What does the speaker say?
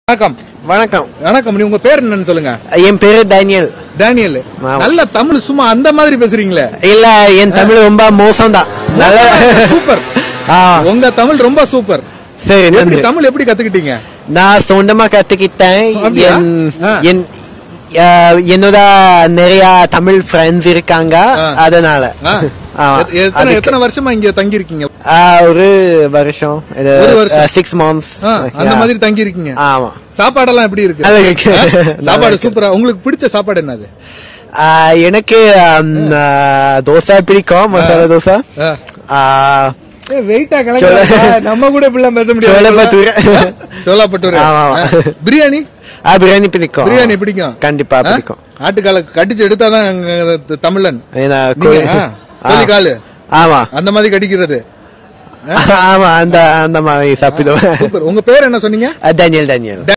வணக்கம் வணக்கம் வணக்கம் நீ உங்க பேர் என்னன்னு சொல்லுங்க என் பேரு டேனியல் டேனியல் ஆமா. நல்ல தமிழ் சும்மா அந்த மாதிரி பேசுறீங்களே இல்ல என் தமிழ் ரொம்ப மோசம்தான் நல்ல சூப்பர் ஆ, உங்க தமிழ் ரொம்ப சூப்பர் சரி எப்படி நன்றி தமிழ் எப்படி கத்துக்கிட்டீங்க நான் சொந்தமா கத்துக்கிட்டேன் அப்படியா? என் ஆ. என் ஆ, என்னோட நிறைய தமிழ் ஃப்ரெண்ட்ஸ் இருக்காங்க ஆ. அதனால ஆ. ஆ, எத்- எத்தனை அதுக்கு- எத்தனை வருஷமா இங்க தங்கி இருக்கீங்க ஆ, ஒரு வருஷம் ஒரு வருஷம். சிக்ஸ் மந்த்ஸ் அந்த மாதிரி தங்கி இருக்கீங்க ஆமா சாப்பாடெல்லாம் எப்படி இருக்கு நல்லா இருக்கு. ஆ? நல்லா சாப்பாடு இருக்கு. சூப்பரா உங்களுக்கு பிடிச்ச சாப்பாடு என்னது ஆ, எனக்கு ஆம், ஆ, தோசை பிடிக்கும் மசாலா தோசை ஆ. ஆ, வெயிட்டா சோள- நம்ம கூட இப்படிலாம் பேச சோளப்பட்டூர். சோலாப்பட்டூர் ஆமா, ஆமா. பிரியாணி ஆ, பிரியாணி பிடிக்கும் பிரியாணி பிடிக்கும் கண்டிப்பா ஆ? பிடிக்கும் ஆட்டுக்கால கடிச்சு எடுத்தாதான் அங்க த- தமிழன் ஏன்னா, நீங்க, கோழி- ஆ, கோழி காலு ஆமா அந்த மாதிரி கடிக்கிறது ஆமா அந்த அந்த மாதிரி சாப்பிடுவேன் சூப்பர் உங்க பேர் என்ன சொன்னீங்க டேனியல் டேனியல்